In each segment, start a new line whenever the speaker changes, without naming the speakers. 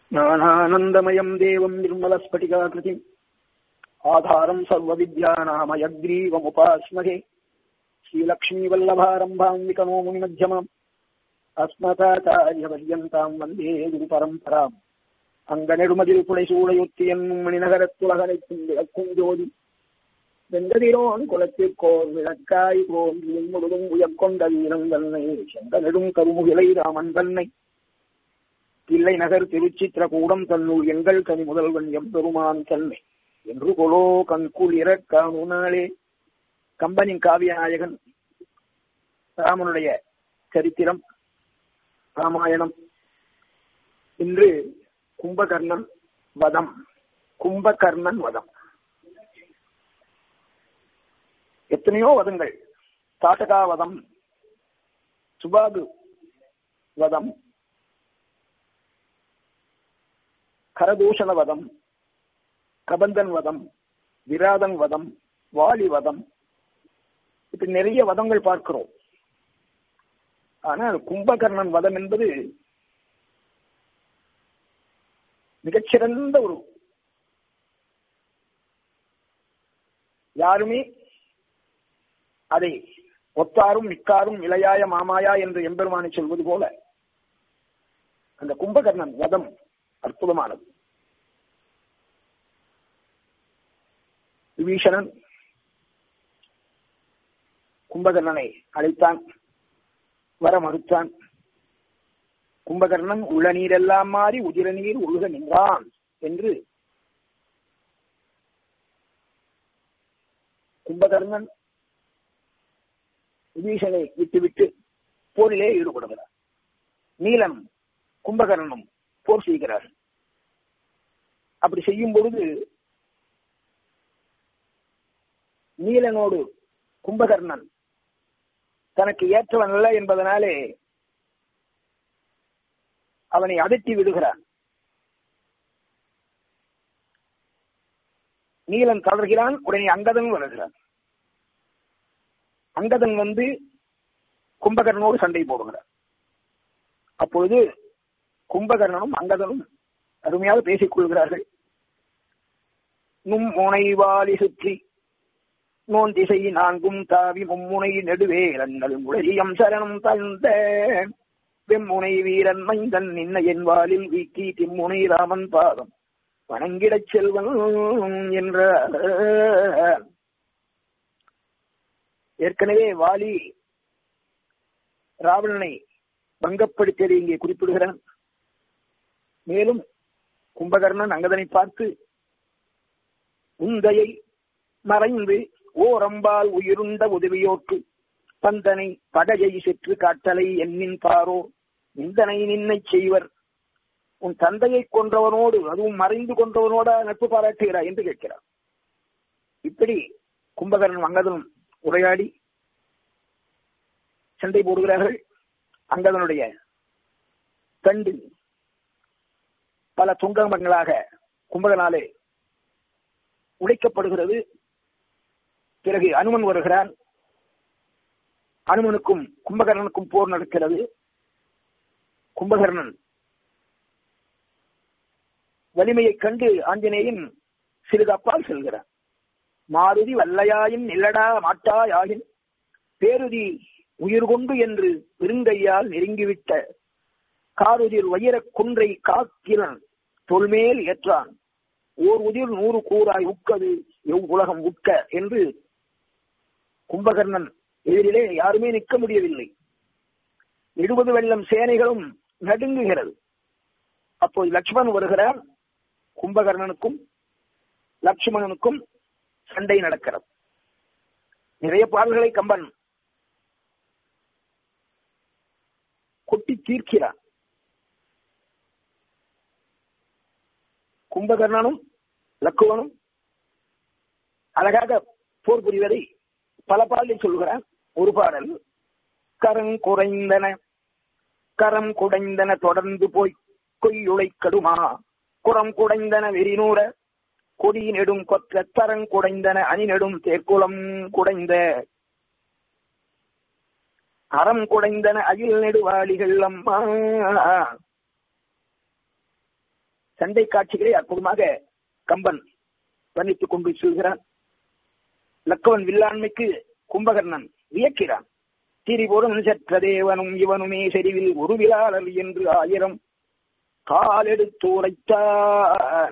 ज्ञानानन्दमयम् देवम् निर्मलस्फटिकाकृतिम् आधारम् सर्वविद्यानामयग्रीवमुपास्महे श्रीलक्ष्मीवल्लभारम्भाम् विकनो मुनिमध्यमाम् अस्मताचार्यपर्यन्ताम् वन्दे गुरुपरम्पराम् அங்கனெடுமதில் புடைசூடையொத்தி என்னும் மணிநகரத்துலகனைக்கும் விளக்கும் ஜோதி வெங்கதிரோன் குலத்திற்கோர் விளக்காய் தோன்றி முழுதும் உயர்கொண்ட வீரம் தன்னை செங்கனெடும் கருமுகிலை ராமன் தன்னை தில்லை நகர் திருச்சித்திரகூடம் தன்னுள் எங்கள் கனி முதல்வன் எம்பெருமான் தன்னை என்று கொலோ கண்குளிர காணுனாலே கம்பனின் காவிய நாயகன் ராமனுடைய சரித்திரம் ராமாயணம் இன்று கும்பகர்ணன் வதம் கும்பகர்ணன் வதம் எத்தனையோ வதங்கள் தாட்டகா வதம் சுபாகு வதம் கரதூஷண வதம் கபந்தன் வதம் விராதன் வதம் வாலி வதம் இப்படி நிறைய வதங்கள் பார்க்கிறோம் ஆனால் கும்பகர்ணன் வதம் என்பது மிகச்சிறந்த ஒரு யாருமே அதை ஒத்தாரும் மிக்காரும் இளையாய மாமாயா என்று எம்பெருமானை சொல்வது போல அந்த கும்பகர்ணன் வதம் அற்புதமானது விபீஷணன் கும்பகர்ணனை அழைத்தான் வர மறுத்தான் கும்பகர்ணன் உள்ள நீரெல்லாம் மாறி உதிர நீர் ஒழுக நின்றான் என்று கும்பகர்ணன் விபீஷனை விட்டுவிட்டு போரிலே ஈடுபடுகிறார் நீலம் கும்பகர்ணனும் போர் செய்கிறார் அப்படி செய்யும் பொழுது நீலனோடு கும்பகர்ணன் தனக்கு ஏற்றவன் அல்ல என்பதனாலே அவனை அதட்டி விடுகிறான் நீலன் தளர்கிறான் உடனே அங்கதன் வருகிறான் அங்கதன் வந்து கும்பகர்ணனோடு சண்டை போடுகிறார் அப்பொழுது கும்பகர்ணனும் அங்கதனும் அருமையாக பேசிக் கொள்கிறார்கள் நும் முனைவாலி சுற்றி நோன் திசை நான்கும் தாவி மும்முனை நெடுவே நன்னல் முழலியம் சரணம் தந்த வெம்முனை வீரன் மைந்தன் நின்ன என் வாலில் வீக்கி திம்முனை ராமன் பாதம் வணங்கிடச் செல்வன் என்ற ஏற்கனவே வாலி ராவணனை பங்கப்படுத்தியதை இங்கே குறிப்பிடுகிறான் மேலும் கும்பகர்ணன் அங்கதனை பார்த்து உந்தையை மறைந்து ஓரம்பால் உயிருண்ட உதவியோர்க்கு பந்தனை படையை செற்று காட்டலை எண்ணின் பாரோ நிந்தனை நின்னை செய்வர் உன் தந்தையை கொன்றவனோடு அதுவும் மறைந்து கொன்றவனோட நட்பு பாராட்டுகிறாய் என்று கேட்கிறார் இப்படி கும்பகர்ணன் அங்கதனும் உரையாடி சண்டை போடுகிறார்கள் அங்கதனுடைய தண்டு பல துங்கமங்களாக கும்பகனாலே உடைக்கப்படுகிறது பிறகு அனுமன் வருகிறான் அனுமனுக்கும் கும்பகர்ணனுக்கும் போர் நடக்கிறது கும்பகர்ணன் வலிமையை கண்டு ஆஞ்சநேயன் சிறிது அப்பால் செல்கிறான் மாருதி வல்லையாயின் நில்லடா மாட்டாயாயின் பேருதி உயிர் கொண்டு என்று பெருங்கையால் நெருங்கிவிட்ட காருதிர் வைரக் குன்றை காக்கிறன் தொல்மேல் ஏற்றான் ஓர் உதிர் நூறு கூறாய் உக்கது எவ் உலகம் உட்க என்று கும்பகர்ணன் எதிரிலே யாருமே நிற்க முடியவில்லை எழுபது வெள்ளம் சேனைகளும் நடுங்குகிறது அப்போது லக்ஷ்மணன் வருகிறார் கும்பகர்ணனுக்கும் லட்சுமணனுக்கும் சண்டை நடக்கிறது நிறைய பாடல்களை கம்பன் கொட்டி தீர்க்கிறான் கும்பகர்ணனும் லக்குவனும் அழகாக போர் புரிவதை பல பாடலில் சொல்கிறான் ஒரு பாடல் கரம் குறைந்தன கரம் குடைந்தன தொடர்ந்து போய் கொய்யுளை கடுமா குரம் குடைந்தன வெறிநூற கொடி நெடும் கொற்ற தரங் குடைந்தன அணி நெடும் தேர்க்குளம் குடைந்த அறம் குடைந்தன அகில் நெடுவாளிகள் அம்மா சண்டை காட்சிகளை அற்புதமாக கம்பன் வர்ணித்துக் கொண்டு செல்கிறான் லக்கவன் வில்லாண்மைக்கு கும்பகர்ணன் வியக்கிறான் திரிபுரம் சற்ற தேவனும் இவனுமே செறிவில் ஒரு விழாளர் என்று ஆயிரம் காலெடுத்துரைத்தான்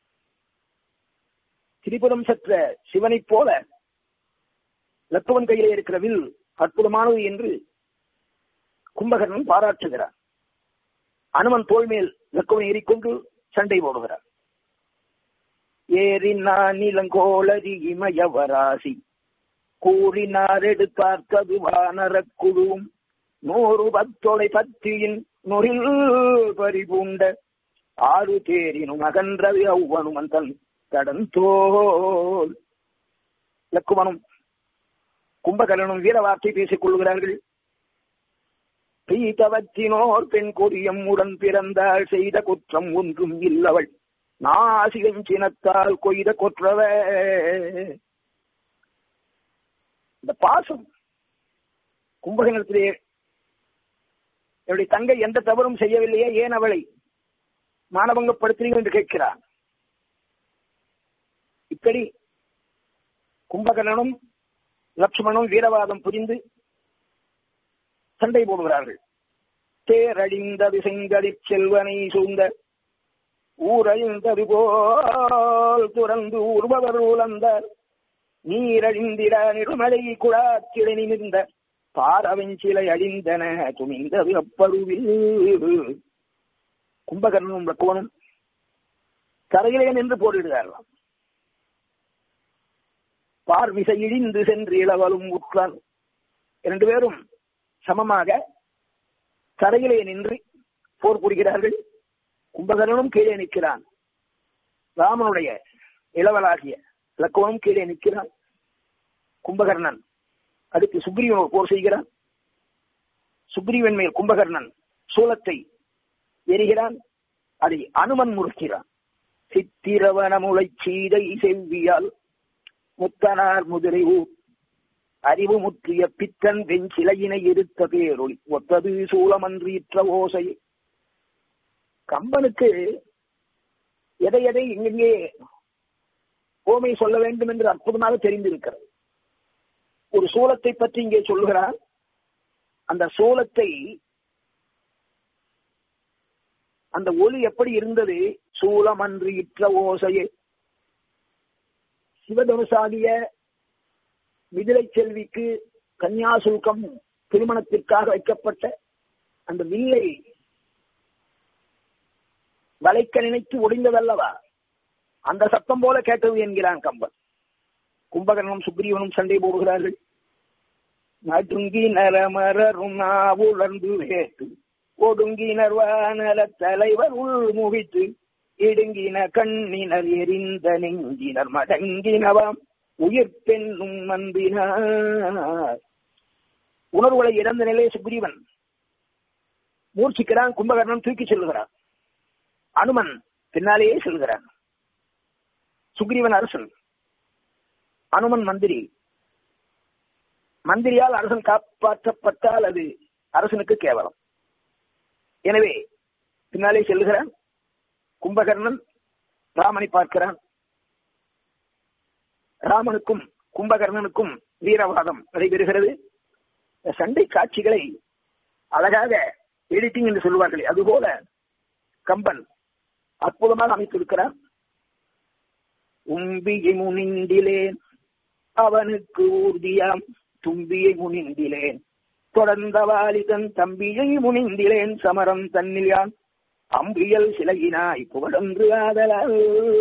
திரிபுரம் சற்ற சிவனைப் போல லக்கவன் கையிலே இருக்கிற வில் அற்புதமானது என்று கும்பகர்ணன் பாராட்டுகிறார் அனுமன் தோல் மேல் லக்கவன் ஏறிக்கொண்டு சண்டை போடுகிறார் ஏறினான் இளங்கோளரி இமயவராசி கூறினார் எடுத்தார்த்தது வானரக் குழுவும் நூறு பத்தொலை பத்தியின் நொறில் பறிபூண்ட ஆறு தேரினும் அகன்றது அவ்வனுமன் தன் கடந்தோல் லக்குமனும் கும்பகரனும் வீர வார்த்தை பேசிக் கொள்கிறார்கள் பீதவத்தினோர் பெண் கொடியம் உடன் பிறந்தாள் செய்த குற்றம் ஒன்றும் இல்லவள் நாசிகம் சினத்தால் கொய்த கொற்றவ இந்த பாசம் கும்பகணத்திலே என்னுடைய தங்கை எந்த தவறும் செய்யவில்லையே ஏன் அவளை மானபங்கப்படுத்துறீங்க என்று கேட்கிறார் இப்படி கும்பகர்ணனும் லட்சுமணும் வீரவாதம் புரிந்து சண்டை போடுகிறார்கள் தேரழிந்தது செங்கதிர் செல்வனை சூழ்ந்த ஊரழிந்தது போல் துறந்து உருபவர் உலந்தார் நீரழிந்திட நிருமலை குழாச்சிலை நிமிர்ந்த பாரவஞ்சிலை அழிந்தன துணிந்தது அப்பருவில் கும்பகர்ணனும் லக்குவனும் கரையிலே நின்று போரிடுகிறார்களாம் பார்விசை இழிந்து சென்று இளவலும் உற்றான் இரண்டு பேரும் சமமாக கரையிலே நின்று போர் புரிகிறார்கள் கும்பகர்ணனும் கீழே நிற்கிறான் ராமனுடைய இளவலாகிய லக்குவனும் கீழே நிற்கிறான் கும்பகர்ணன் அடுத்து சுக்ரீவன் போர் செய்கிறான் சுக்ரீவன் மேல் கும்பகர்ணன் சூலத்தை எரிகிறான் அதை அனுமன் முறுக்கிறான் சித்திரவனமுளை சீதை செவ்வியால் முத்தனார் முதிரை ஊர் அறிவு முற்றிய பித்தன் வெஞ்சிலையினை இருத்த பேரொளி ஒத்தது சூலமன்றீற்ற ஓசை கம்பனுக்கு எதை எதை இங்கே ஓமை சொல்ல வேண்டும் என்று அற்புதமாக தெரிந்திருக்கிறது ஒரு சூலத்தை பற்றி இங்கே சொல்லுகிறார் அந்த சூலத்தை அந்த ஒளி எப்படி இருந்தது சூலமன்று இற்ற ஓசையே சிவதனுசாகிய மிதிலை செல்விக்கு கன்னியாசுல்கம் திருமணத்திற்காக வைக்கப்பட்ட அந்த வில்லை வளைக்க நினைத்து ஒடிந்ததல்லவா அந்த சத்தம் போல கேட்டது என்கிறான் கம்பன் கும்பகர்ணம் சுக்ரீவனும் சண்டை போடுகிறார்கள் நடுங்கி நரமரரும் நாவுலர்ந்து வேட்டு ஒடுங்கினர் வானல தலைவர் உள் முகித்து இடுங்கின கண்ணினர் எரிந்த நெஞ்சினர் மடங்கினவாம் உயிர் பெண்ணும் நம்பினார் உணர்வுகளை இறந்த நிலையை சுக்ரீவன் மூர்ச்சிக்கிறான் கும்பகர்ணன் தூக்கி செல்லுகிறான் அனுமன் பின்னாலேயே செல்கிறான் சுக்ரீவன் அரசன் அனுமன் மந்திரி மந்திரியால் அரசன் காப்பாற்றப்பட்டால் அது அரசனுக்கு கேவலம் எனவே பின்னாலே செல்லுகிறான் கும்பகர்ணன் ராமனை பார்க்கிறான் ராமனுக்கும் கும்பகர்ணனுக்கும் வீரவாதம் நடைபெறுகிறது சண்டை காட்சிகளை அழகாக எடிட்டிங் என்று சொல்லுவார்கள் அதுபோல கம்பன் அற்புதமாக அமைத்திருக்கிறான் உம்பியை முனிந்திலேன் அவனுக்கு ஊர்தியாம் தும்பியை முனிந்திலேன் தொடர்ந்த வாலிதன் தம்பியை முனிந்திலேன் சமரம் தன்னில் யான் அம்பியல் சிலகினாய் புகழொன்று ஆதலால்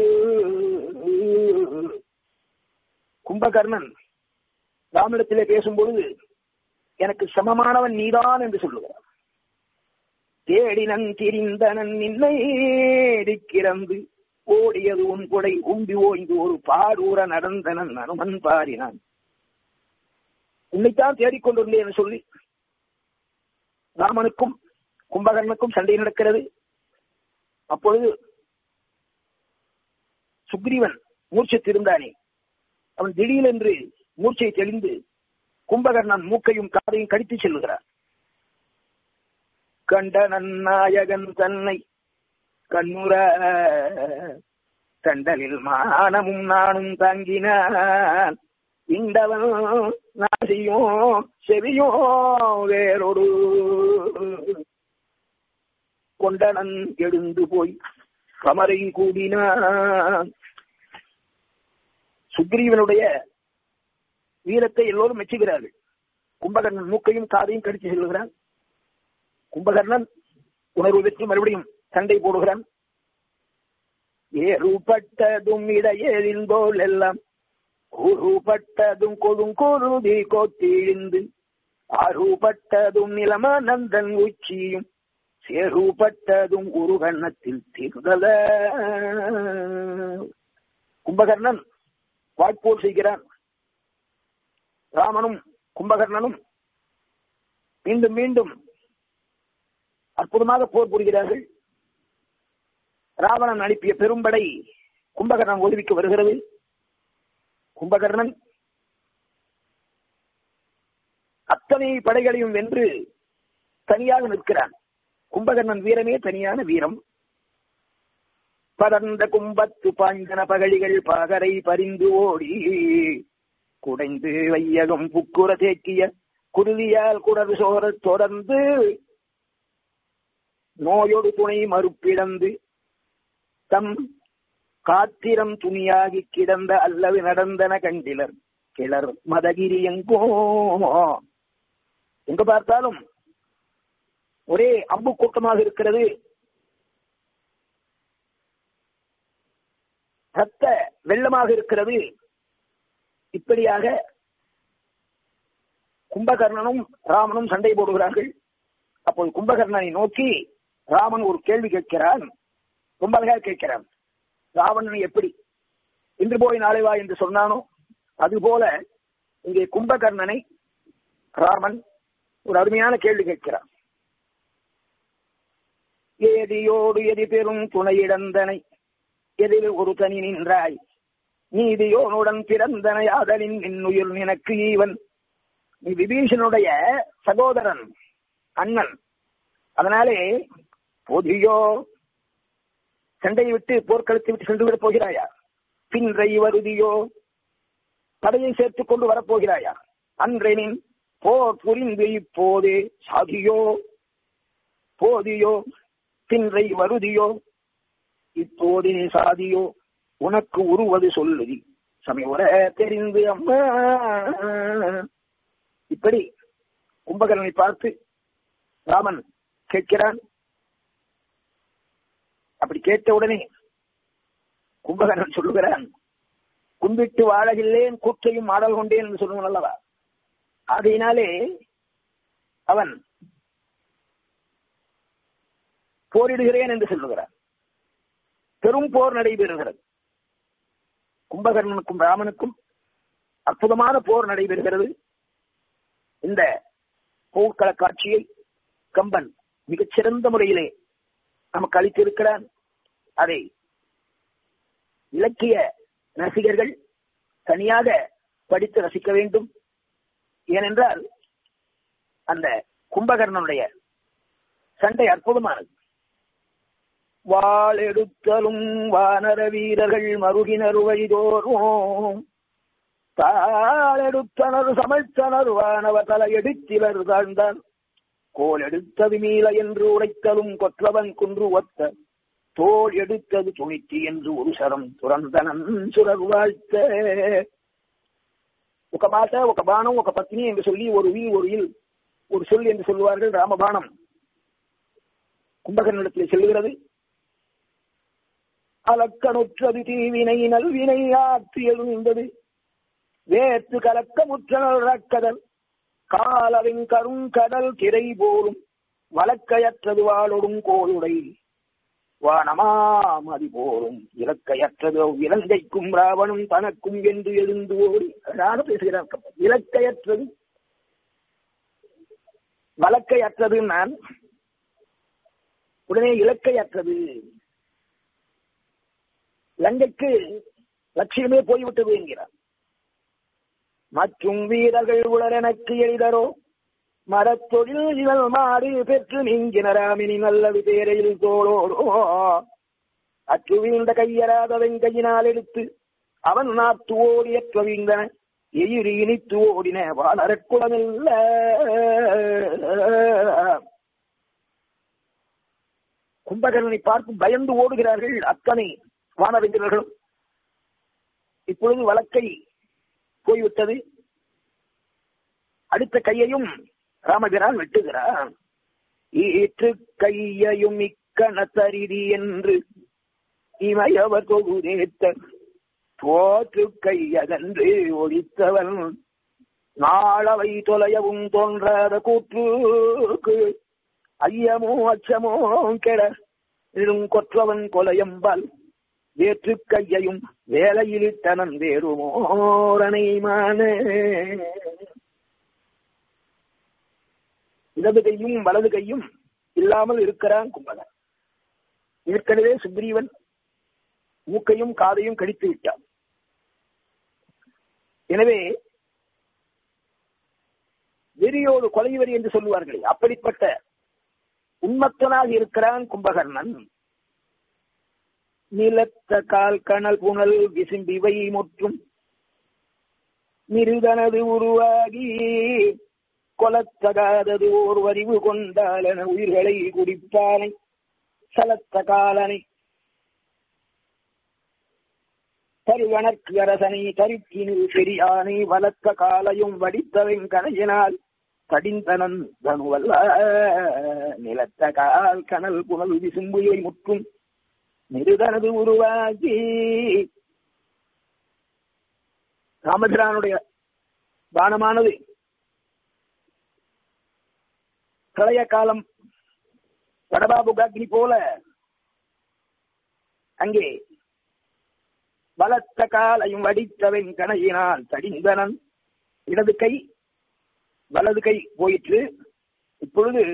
கும்பகர்ணன் ராமனிடத்திலே பேசும்பொழுது எனக்கு சமமானவன் நீதான் என்று சொல்லுகிறார் தேடினன் திரிந்தனன் நின்னை கிறந்து ஓடியது உன் கொடை உம்பி ஓய்ந்து ஒரு பாரூர நடந்தனன் அனுமன் பாரினான் உன்னைத்தான் தேடிக்கொண்டிருந்தேன் என்று சொல்லி ராமனுக்கும் கும்பகர்ணனுக்கும் சண்டை நடக்கிறது அப்பொழுது சுக்ரீவன் மூர்ச்சை திருந்தானே அவன் திடீரென்று மூர்ச்சை தெளிந்து கும்பகர்ணன் மூக்கையும் காதையும் கடித்து செல்லுகிறார் கண்ட நன்னாயகன் தன்னை கண்ணுற கண்டலில் மானமும் நானும் தாங்கினான் இந்தவன் நாசியோ செவியோ வேறொரு கொண்டனன் எழுந்து போய் கமரை கூடினான் சுக்ரீவனுடைய வீரத்தை எல்லோரும் மெச்சுகிறார்கள் கும்பகர்ணன் மூக்கையும் காதையும் கடித்து செல்கிறான் கும்பகர்ணன் உணர்வு பெற்று மறுபடியும் சண்டை போடுகிறான் ஏறுபட்டதும் இடையேறிந்தோல் எல்லாம் கூறுபட்டதும் கொடுங்கொருதி கோத்திழிந்து ஆறுபட்டதும் நிலமானந்தன் உச்சியும் சேறுபட்டதும் ஒரு கண்ணத்தில் தீர்ந்தல கும்பகர்ணன் வாய்ப்போர் செய்கிறான் ராமனும் கும்பகர்ணனும் மீண்டும் மீண்டும் அற்புதமாக போர் புரிகிறார்கள் ராவணன் அனுப்பிய பெரும்படை கும்பகர்ணன் உதவிக்கு வருகிறது கும்பகர்ணன் அத்தனை படைகளையும் வென்று தனியாக நிற்கிறான் கும்பகர்ணன் வீரமே தனியான வீரம் பரந்த கும்பத்து பாய்ந்தன பகழிகள் பகரை பரிந்து ஓடி குடைந்து வையகம் புக்குற தேக்கிய குருதியால் குடர் சோர தொடர்ந்து நோயொடு துணை மறுப்பிடந்து தம் காத்திரம் துணியாகி கிடந்த அல்லது நடந்தன கண்டிலர் கிளர் மதகிரி எங்கோ எங்க பார்த்தாலும் ஒரே அம்பு கூட்டமாக இருக்கிறது ரத்த வெள்ளமாக இருக்கிறது இப்படியாக கும்பகர்ணனும் ராமனும் சண்டை போடுகிறார்கள் அப்போது கும்பகர்ணனை நோக்கி ராமன் ஒரு கேள்வி கேட்கிறான் ரொம்ப அழகா கேட்கிறான் ராவணன் எப்படி இன்று போய் நாளை வா என்று சொன்னானோ அதுபோல இங்கே கும்பகர்ணனை ராமன் ஒரு அருமையான கேள்வி கேட்கிறான் ஏதியோடு எதி பெரும் துணையிடந்தனை எதில் ஒரு தனி நின்றாய் நீதியோனுடன் பிறந்தனை ஆதலின் நின்னுயிர் நினக்கு ஈவன் நீ விபீஷனுடைய சகோதரன் அண்ணன் அதனாலே பொதியோ சண்டையை விட்டு போர்க்களத்தை விட்டு சென்று விடப் போகிறாயா பின்றை வருதியோ படையை சேர்த்துக் கொண்டு வரப்போகிறாயா அன்றெனின் போர் புரிந்து இப்போதே சாதியோ போதியோ பின்றை வருதியோ இப்போதே சாதியோ உனக்கு உருவது சொல்லுதி சமயமுற தெரிந்து அம்மா இப்படி கும்பகரனை பார்த்து ராமன் கேட்கிறான் அப்படி கேட்ட உடனே கும்பகரன் சொல்லுகிறான் கும்பிட்டு வாழகில்லேன் கூற்றையும் ஆடல் கொண்டேன் என்று சொல்லுவோம் அல்லவா ஆகையினாலே அவன் போரிடுகிறேன் என்று சொல்லுகிறான் பெரும் போர் நடைபெறுகிறது கும்பகர்ணனுக்கும் ராமனுக்கும் அற்புதமான போர் நடைபெறுகிறது இந்த போர்க்கள காட்சியை கம்பன் மிகச் சிறந்த முறையிலே நமக்கு அளித்திருக்கிறான் அதை இலக்கிய ரசிகர்கள் தனியாக படித்து ரசிக்க வேண்டும் ஏனென்றால் அந்த கும்பகர்ணனுடைய சண்டை அற்புதமானது வாள் எடுத்தலும் வானர வீரர்கள் மருகினர் வழிதோறும் தாளெடுத்தனர் சமைத்தனர் வானவ தலை எடுத்திலர் தாழ்ந்தான் கோல் எடுத்தது மீள என்று உரைத்தலும் கொற்றவன் குன்று ஒத்த தோல் எடுத்தது துணித்தி என்று ஒரு சரம் துறந்தனன் சுரர் வாழ்த்த ఒక మాట ఒక బాణం ఒక పత్ని என்று சொல்லி ஒரு வி ஒரு இல் ஒரு சொல் என்று சொல்லுவார்கள் ராமபாணம் கும்பகர்ணிடத்தில் செல்லுகிறது அலக்கணுற்றது தீவினை நல்வினை ஆற்றி எழுந்தது வேற்று கலக்கமுற்றனல் ரக்கதல் காலவின் கருங்கடல் திரை போலும் வழக்கையற்றது வாழொடும் கோளுடை வானமாமதி போலும் இலக்கையற்றது இலங்கைக்கும் ராவணும் தனக்கும் என்று எழுந்து ஓடி அழகாக பேசுகிறார் இலக்கையற்றது வழக்கையற்றது நான் உடனே இலக்கையற்றது லங்கைக்கு லட்சியமே போய்விட்டது என்கிறார் மற்றும் வீரர்கள் உடல் எனக்கு எளிதரோ மரத்தொழில் இவள் மாறி பெற்று நீங்கினராமினி நல்லது பேரையில் தோளோடோ அற்று வீழ்ந்த கையராதவன் கையினால் எடுத்து அவன் நாத்து ஓடியற்ற வீழ்ந்தன எயிரி இனித்து ஓடின வானரக்குளமில்ல கும்பகர்ணனை பார்த்து பயந்து ஓடுகிறார்கள் அத்தனை வானரஞ்சர்களும் இப்பொழுது வழக்கை போய்விட்டது அடுத்த கையையும் ராமபிரான் வெட்டுகிறான் ஈற்று கையையும் இக்கண தரிதி என்று இமையவர் தொகுதேத்த போற்று கையகன்று ஒழித்தவன் நாளவை தொலையவும் தோன்றாத கூற்றுக்கு ஐயமோ அச்சமோ கெட இரும் கொற்றவன் கொலையம்பால் வேற்று கையையும் வேலையிலிட்டனன் வேறுமோரனை மானே இடது கையும் வலது கையும் இல்லாமல் இருக்கிறான் கும்பகன் ஏற்கனவே சுக்ரீவன் மூக்கையும் காதையும் கடித்து விட்டான் எனவே வெறியோடு கொலை வெறி என்று சொல்லுவார்களே அப்படிப்பட்ட உண்மத்தனாக இருக்கிறான் கும்பகர்ணன் நிலத்த கால் கணல் புனல் விசும்பிவை முற்றும் மிருதனது உருவாகி கொலத்தகாதது ஓர் வரிவு கொண்டாலன உயிர்களை குடிப்பானை சலத்த காலனை தருவனற்கு அரசனை தருக்கினில் பெரியானை வளர்த்த காலையும் வடித்தவன் கரையினால் கடிந்தனன் தனுவல்ல நிலத்த கால் கனல் புனல் விசும்புயை முற்றும் நிருதனது உருவாகி ராமபிரானுடைய பானமானது பிரளய காலம் வடபாபு காக்னி போல அங்கே பலத்த காலையும் வடித்தவன் கணையினால் தடிந்தனன் இடது கை வலது கை போயிற்று இப்பொழுது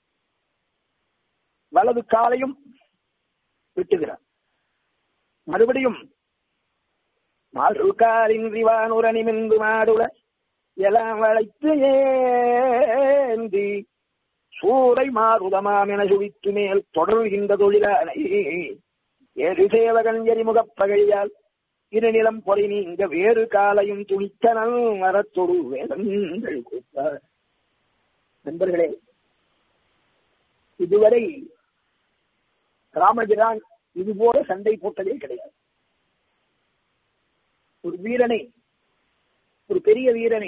வலது காலையும் விட்டுகிறான் மறுபடியும் மாறுகாலின்றி வானுரணி மின்று மாடுல எல்லாம் வளைத்து ஏந்தி சூறை மாறுதமாம் என சுவித்து மேல் தொடர்கின்ற தொழிலானை ஏறு சேவகன் எரிமுகப் பகையால் இரு நிலம் பொறை நீங்க வேறு காலையும் துணித்தனல் மரத்தொடு வேதங்கள் கொடுத்தார் நண்பர்களே இதுவரை ராமபிரான் இது போல சண்டை போட்டதே கிடையாது ஒரு வீரனை ஒரு பெரிய வீரனை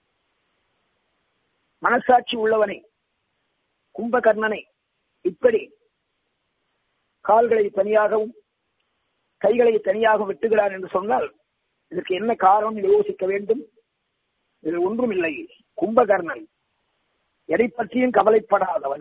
மனசாட்சி உள்ளவனை கும்பகர்ணனை இப்படி கால்களை தனியாகவும் கைகளை தனியாக வெட்டுகிறார் என்று சொன்னால் இதற்கு என்ன காரணம் யோசிக்க வேண்டும் இது ஒன்றும் இல்லை கும்பகர்ணன் எதை பற்றியும் கவலைப்படாதவன்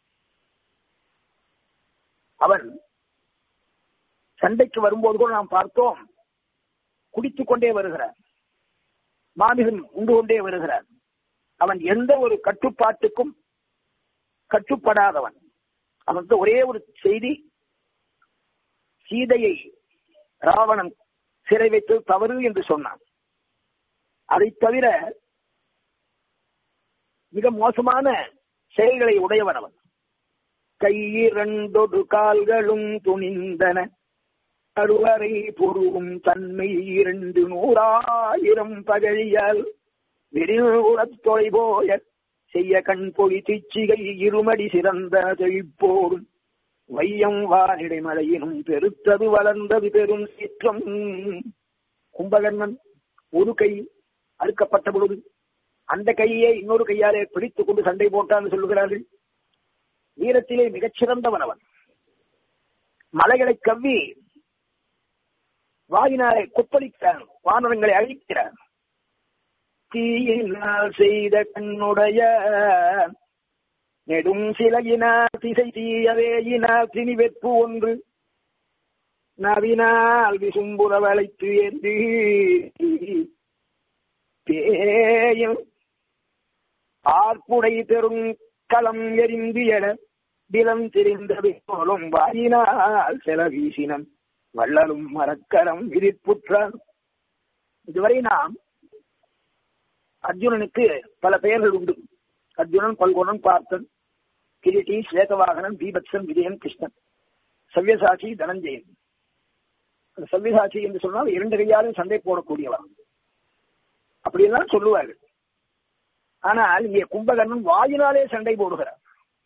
அவன் சண்டைக்கு வரும்போது கூட நாம் பார்த்தோம் குடித்துக் கொண்டே வருகிறார் மாமிகன் உண்டு கொண்டே வருகிறார் அவன் எந்த ஒரு கட்டுப்பாட்டுக்கும் கட்டுப்படாதவன் அவனுக்கு ஒரே ஒரு செய்தி சீதையை ராவணன் சிறை வைத்து தவறு என்று சொன்னான் அதை தவிர மிக மோசமான செயல்களை உடையவன் அவன் கையிரண்டொடு கால்களும் துணிந்தன அருவரை பொருவும் தன்மை இரண்டு நூறாயிரம் பகழியால் வெறியுறத் தொலை போய செய்ய கண் பொழி திச்சிகை இருமடி சிறந்த செழிப்போடும் வையம் வானிடை மழையினும் பெருத்தது வளர்ந்தது பெரும் சீற்றம் கும்பகர்ணன் ஒரு கை அறுக்கப்பட்ட பொழுது அந்த கையை இன்னொரு கையாலே பிடித்துக் கொண்டு சண்டை போட்டான்னு சொல்லுகிறார்கள் வீரத்திலே மிகச்சிறந்தவன் அவன் மலைகளை கவ்வி வாயினாரை கொப்பளிக்கிறான் வானரங்களை அழிக்கிறான் தீயினால் செய்த கண்ணுடைய நெடும் சிலையினால் திசை தீயவேயினால் திணிவெப்பு ஒன்று நவினால் விசும்புற வளைத்து ஏந்தி பேயும் ஆர்ப்புடை பெரும் களம் எரிந்து என திலம் தெரிந்தது போலும் வாயினால் செல வீசினம் வள்ளலும் மரக்கரம் விதிப்புற்றான் இதுவரை நாம் அர்ஜுனனுக்கு பல பெயர்கள் உண்டு அர்ஜுனன் பல்குணன் பார்த்தன் கிரிட்டி ஸ்வேதவாகனன் தீபத்சன் விஜயன் கிருஷ்ணன் சவ்யசாட்சி தனஞ்சயன் சவ்யசாட்சி என்று சொன்னால் இரண்டு கையாலும் சண்டை போடக்கூடியவர் அப்படியெல்லாம் சொல்லுவார்கள் ஆனால் இங்கே கும்பகர்ணன் வாயினாலே சண்டை போடுகிறார்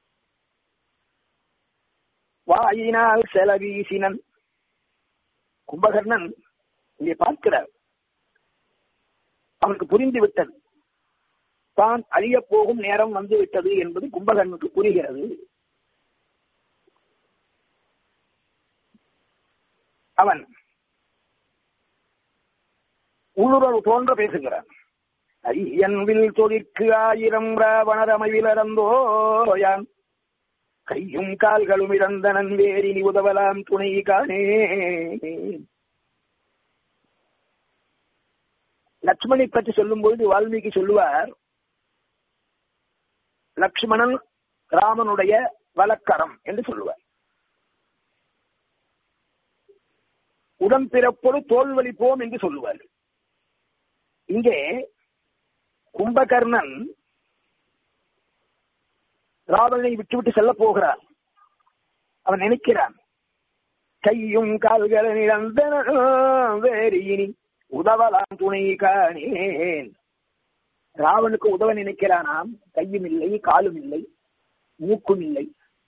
வாயினால் செலவீசினன் கும்பகர்ணன் இங்கே பார்க்கிறார் அவனுக்கு புரிந்து விட்டது தான் அழிய போகும் நேரம் வந்து விட்டது என்பது கும்பகர்ணனுக்கு புரிகிறது அவன் உள்ளுறவு தோன்ற பேசுகிறான் ஐயன்வில் தொழிற்கு ஆயிரம் ராவணர் அமைவிலறந்தோயான் கையும் கால்களும் இறந்தனன் வேரினி உதவலாம் துணை காணே லட்சுமணை பற்றி சொல்லும் பொழுது வால்மீகி சொல்லுவார் லக்ஷ்மணன் ராமனுடைய வழக்கரம் என்று சொல்லுவார் உடம்பிறப்பொரு தோல்வலிப்போம் என்று சொல்லுவார் இங்கே கும்பகர்ணன் ராவணனை விட்டுவிட்டு செல்ல போகிறான் அவன் நினைக்கிறான் கையும் கால்களை இழந்தன வேறு இனி உதவலாம் துணை காணேன் ராவனுக்கு உதவ நினைக்கிறானாம் கையும் இல்லை காலும் இல்லை மூக்கும் இல்லை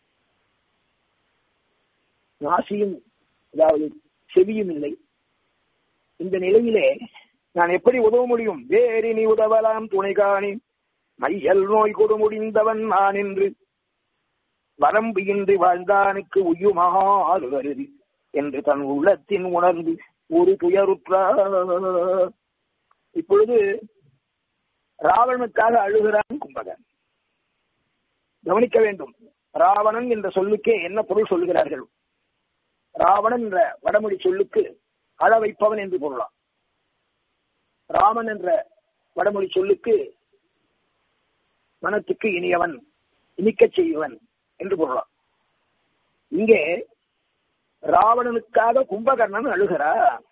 நாசியும் அதாவது செவியும் இல்லை இந்த நிலையிலே நான் எப்படி உதவ முடியும் வேறு நீ உதவலாம் துணை காணி மையல் நோய் கொடு முடிந்தவன் நான் என்று வரம்பு இன்றி வாழ்ந்தானுக்கு உயுமாறு வருதி என்று தன் உள்ளத்தின் உணர்ந்து ஒரு துயருற்றார் இப்பொழுது ராவணனுக்காக அழுகிறான் கும்பகன் கவனிக்க வேண்டும் ராவணன் என்ற சொல்லுக்கே என்ன பொருள் சொல்லுகிறார்கள் ராவணன் என்ற வடமொழி சொல்லுக்கு அழ வைப்பவன் என்று பொருளாம் ராமன் என்ற வடமொழி சொல்லுக்கு மனத்துக்கு இனியவன் இனிக்கச் செய்வன் என்று பொருளாம் இங்கே ராவணனுக்காக கும்பகர்ணன் அழுகிறார்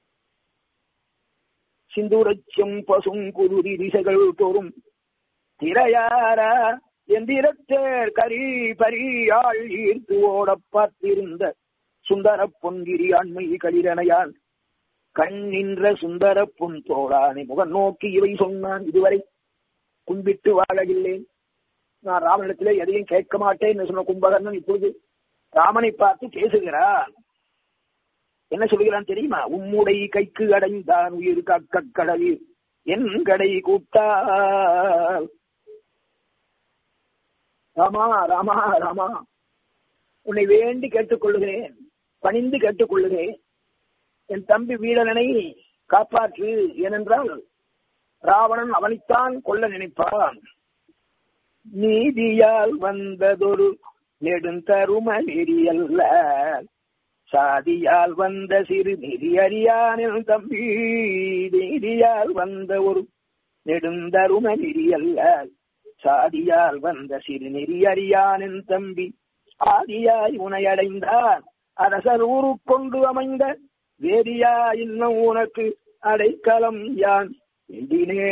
சிந்துரச்சும் பசும் குருதி திசைகள் தோறும் திரையாரா எந்திரத்தேர் கரி பரியாள் ஈர்த்து ஓட பார்த்திருந்த சுந்தர பொன்கிரி ஆண்மை களிரணையான் கண் நின்ற சுந்தர பொன் தோழானை முகம் நோக்கி இவை சொன்னான் இதுவரை கும்பிட்டு வாழவில்லேன் நான் ராமனிடத்திலே எதையும் கேட்க மாட்டேன் என்று சொன்ன கும்பகர்ணன் இப்பொழுது ராமனை பார்த்து பேசுகிறான் என்ன சொல்கிறான் தெரியுமா உம்முடை கைக்கு அடைந்தான் உயிர் காக்க கடலில் என் கடை கூட்டா ராமா ராமா ராமா உன்னை வேண்டி கேட்டுக்கொள்ளுகிறேன் பணிந்து கேட்டுக்கொள்ளுகிறேன் என் தம்பி வீரனனை காப்பாற்று ஏனென்றால் ராவணன் அவனைத்தான் கொல்ல நினைப்பான் நீதியால் வந்ததொரு நெடுந்தரும நெறியல்ல சாதியால் வந்த சிறு நெறி அறியானில் தம்பி நீதியால் வந்த ஒரு நெடுந்தரும நெறியல்ல சாதியால் வந்த சிறு நெறி அறியானின் தம்பி ஆதியாய் உனையடைந்தான் அரசர் ஊருக்கொண்டு அமைந்த வேதியா இன்னும் உனக்கு அடைக்கலம் யான் எதினே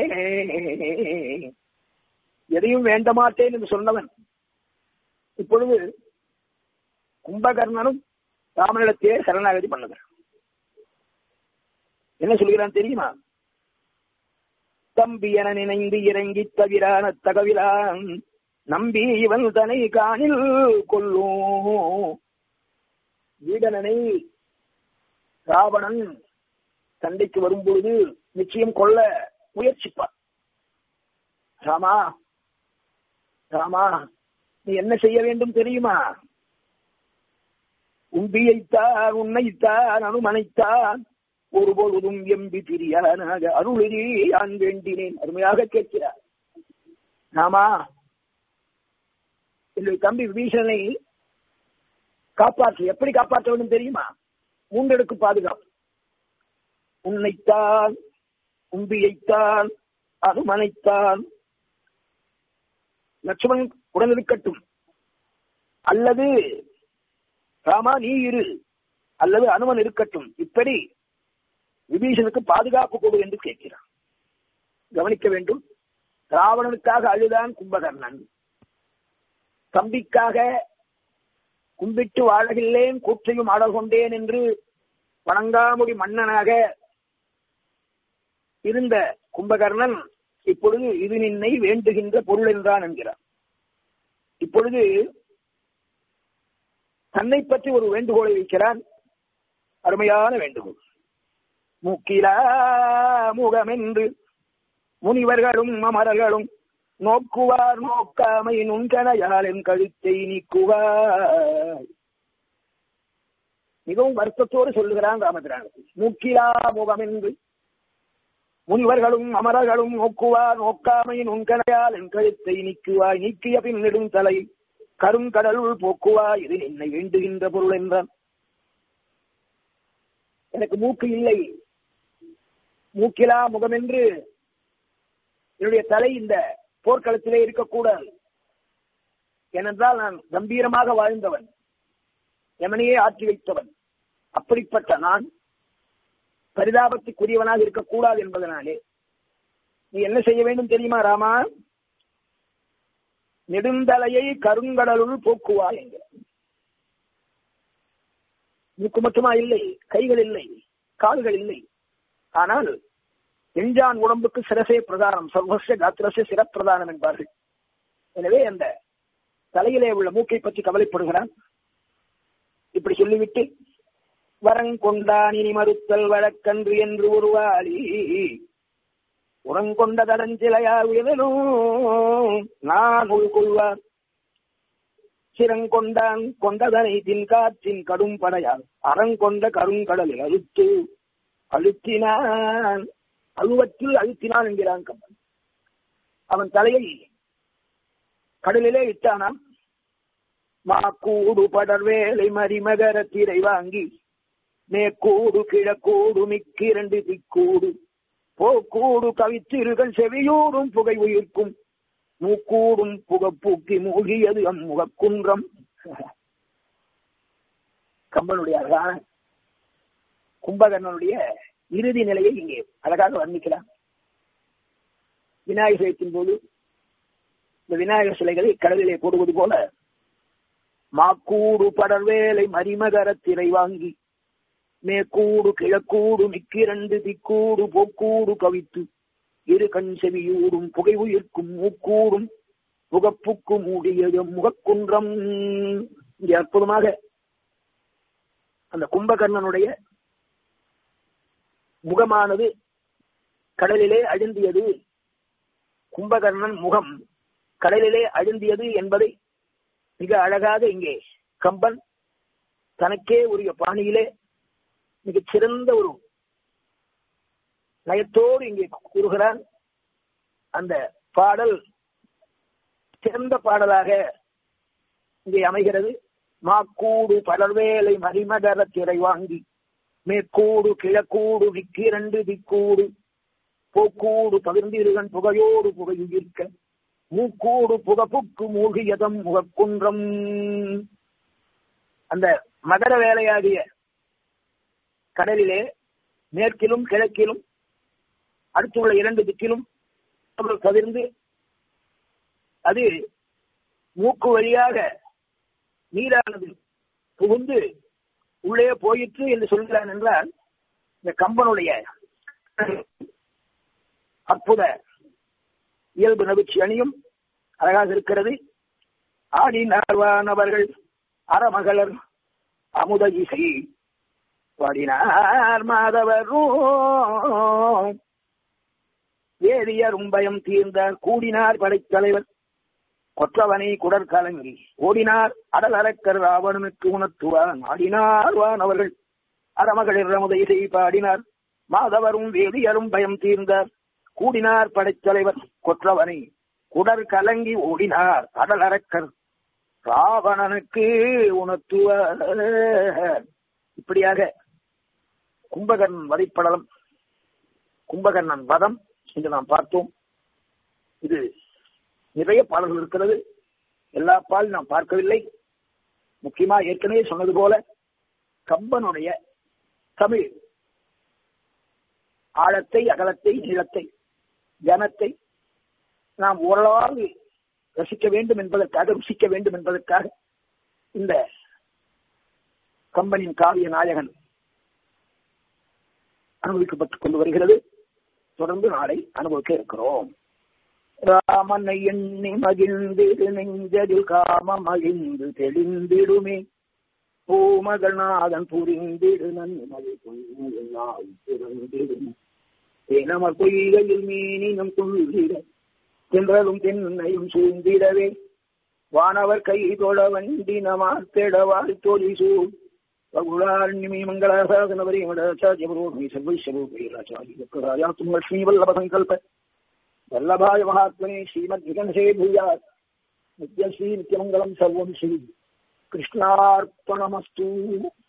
எதையும் வேண்ட மாட்டேன் என்று சொன்னவன் இப்பொழுது கும்பகர்ணனும் ராமனிடத்தே சரணாகதி பண்ணுகிறான் என்ன சொல்கிறான் தெரியுமா தம்பி என நினைந்து இறங்கி தவிரான தகவிலான் நம்பி இவன் தனை காணில் கொல்லும் வீடனனை ராவணன் சண்டைக்கு வரும்பொழுது நிச்சயம் கொள்ள முயற்சிப்பான் ராமா ராமா நீ என்ன செய்ய வேண்டும் தெரியுமா உம்பியைத்தான் உன்னைத்தான் அனுமனைத்தான் ஒருபொழுதும் எம்பி பிரியானாக அருளினே நான் வேண்டினேன் அருமையாக கேட்கிறார் ராமா என்னுடைய தம்பி விபீஷனை காப்பாற்று எப்படி காப்பாற்ற வேண்டும் தெரியுமா மூன்றடுக்கு பாதுகாப்பு உன்னைத்தான் உம்பியைத்தான் அனுமனைத்தான் லட்சுமணன் உடன் இருக்கட்டும் அல்லது ராமா நீ இரு அல்லது அனுமன் இருக்கட்டும் இப்படி விபீஷனுக்கு பாதுகாப்பு கொடு என்று கேட்கிறான் கவனிக்க வேண்டும் ராவணனுக்காக அழுதான் கும்பகர்ணன் தம்பிக்காக கும்பிட்டு வாழகில்லேன் கூற்றையும் ஆடல் கொண்டேன் என்று வணங்காமுடி மன்னனாக இருந்த கும்பகர்ணன் இப்பொழுது இது நின்னை வேண்டுகின்ற பொருள் என்றான் என்கிறார் இப்பொழுது தன்னை பற்றி ஒரு வேண்டுகோளை வைக்கிறான் அருமையான வேண்டுகோள் மூக்கிலா முகமென்று முனிவர்களும் அமரர்களும் நோக்குவார் நோக்காமை நுண்கனையால் என் கழுத்தை நீக்குவார் மிகவும் வருத்தத்தோடு சொல்லுகிறான் ராமபிரான் மூக்கிலா முகம் என்று முனிவர்களும் அமரர்களும் நோக்குவார் நோக்காமை நுண்கனையால் என் கழுத்தை நீக்குவாய் நீக்கிய பின் நெடும் தலை கருங்கடலுள் போக்குவாய் இது என்னை வேண்டுகின்ற பொருள் என்றான் எனக்கு மூக்கு இல்லை மூக்கிலா முகமென்று என்னுடைய தலை இந்த போர்க்களத்திலே இருக்கக்கூடாது ஏனென்றால் நான் கம்பீரமாக வாழ்ந்தவன் எமனையே ஆற்றி வைத்தவன் அப்படிப்பட்ட நான் பரிதாபத்துக்குரியவனாக இருக்கக்கூடாது என்பதனாலே நீ என்ன செய்ய வேண்டும் தெரியுமா ராமா நெடுந்தலையை கருங்கடலுள் போக்குவாய் என்கிற மூக்கு மட்டுமா இல்லை கைகள் இல்லை கால்கள் இல்லை ஆனால் எஞ்சான் உடம்புக்கு சிரசே பிரதானம் சர்வச காத்திரசே சிரப்பிரதானம் என்பார்கள் எனவே அந்த தலையிலே உள்ள மூக்கை பற்றி கவலைப்படுகிறான் இப்படி சொல்லிவிட்டு வரங்கொண்டான் இனி மறுத்தல் வழக்கன்று என்று உருவாளி உரங்கொண்ட தடஞ்சிலையார் உயதனும் நான் உள்கொள்வார் சிறங்கொண்டான் கொண்டதனை தின் காற்றின் கடும் படையால் அறங்கொண்ட கருங்கடலில் அழுத்து அழுத்தினான் அழுவத்தில் அழுத்தினான் என்கிறான் கம்பன் அவன் தலையை கடலிலே இட்டானாம் மாக்கூடு படர்வேலை மரிமகர திரை வாங்கி மேற்கூடு கிழக்கூடு மிக்கிரண்டு திக்கூடு போக்கூடு கவித்திருகள் செவியூடும் புகை உயிர்க்கும் மூக்கூடும் புகப்பூக்கி மூழ்கியது அம்முகக்குன்றம் கம்பனுடைய அழகான கும்பகர்ணனுடைய இறுதி நிலையை இங்கே அழகாக வர்ணிக்கிறார் விநாயகர் சதுர்த்தியின் போது இந்த விநாயகர் சிலைகளை கடலிலே போடுவது போல மாக்கூடு படர்வேலை மரிமகர திரை வாங்கி மேற்கூடு கிழக்கூடு மிக்கிரண்டு திக்கூடு போக்கூடு கவித்து இரு கண் செவியூடும் புகை உயிர்க்கும் மூக்கூடும் புகப்புக்கு மூடியது முகக்குன்றம் இங்கே அற்புதமாக அந்த கும்பகர்ணனுடைய முகமானது கடலிலே அழுந்தியது கும்பகர்ணன் முகம் கடலிலே அழுந்தியது என்பதை மிக அழகாக இங்கே கம்பன் தனக்கே உரிய பாணியிலே மிகச் சிறந்த ஒரு நயத்தோடு இங்கே கூறுகிறான் அந்த பாடல் சிறந்த பாடலாக இங்கே அமைகிறது மாக்கூடு பலர்வேலை மரிமகர திரை வாங்கி மேற்கூடு கிழக்கூடு விக்கிரண்டு திக்கூடு போக்கூடு பகிர்ந்திருகன் புகையோடு புகையுயிர்க்க மூக்கூடு புகப்புக்கு மூழ்கியதம் முகக்குன்றம் அந்த மகர வேலையாகிய கடலிலே மேற்கிலும் கிழக்கிலும் அடுத்துள்ள இரண்டு திக்கிலும் கவிர்ந்து அது மூக்கு வழியாக நீரானது புகுந்து உள்ளே போயிற்று என்று சொல்கிறான் என்றால் இந்த கம்பனுடைய அற்புத இயல்பு நவிச்சி அணியும் அழகாக இருக்கிறது ஆடினார்வானவர்கள் அறமகளர் அமுத இசை பாடினார் மாதவரும் வேதியரும் பயம் தீர்ந்தார் கூடினார் படைத்தலைவர் கொற்றவனை குடற்கலங்கி ஓடினார் அடலரக்கர் ராவணனுக்கு உணர்த்துவான் ஆடினார் வானவர்கள் அறமகளிர் அமுத இசை பாடினார் மாதவரும் வேதியரும் பயம் தீர்ந்தார் கூடினார் படைத்தலைவர் கொற்றவனை குடர் கலங்கி ஓடினார் அடலரக்கர் ராவணனுக்கு உணர்த்துவார் இப்படியாக கும்பகர்ணன் வதைப்படலம் கும்பகர்ணன் வதம் என்று நாம் பார்த்தோம் இது நிறைய பாடல்கள் இருக்கிறது எல்லா பால் நாம் பார்க்கவில்லை முக்கியமா ஏற்கனவே சொன்னது போல கம்பனுடைய தமிழ் ஆழத்தை அகலத்தை நீளத்தை ஜனத்தை நாம் ஓரளவு ரசிக்க வேண்டும் என்பதற்காக ருசிக்க வேண்டும் என்பதற்காக இந்த கம்பனின் காவிய நாயகன் அனுபவிக்கப்பட்டுக் கொண்டு வருகிறது தொடர்ந்து நாளை அனுபவிக்க இருக்கிறோம் ராமனை எண்ணி மகிழ்ந்திடு நெஞ்சதில் காம மகிழ்ந்து தெளிந்திடுமே பூமகநாதன் புரிந்திடு நன்மதி புரிந்திடும் தேனமர் பொய்கையில் மீனினும் துள்ளிட தென்றலும் தென்னையும் சூழ்ந்திடவே வானவர் கை தொழ வண்டி நமாத்தெடவாய் தோழி சூழ் பகுளாரண்யமே மங்களாசாசனவரே மடாச்சாரியபுரோமி சர்வைஸ்வரூபேராச்சாரியம் லட்சுமி வல்லப சங்கல்ப வல்லபாய மகாத்மனே ஸ்ரீமத் விகன்சே பூயாத் நித்யஸ்ரீ நித்யமங்கலம் சர்வம் ஸ்ரீ கிருஷ்ணார்ப்பணமஸ்து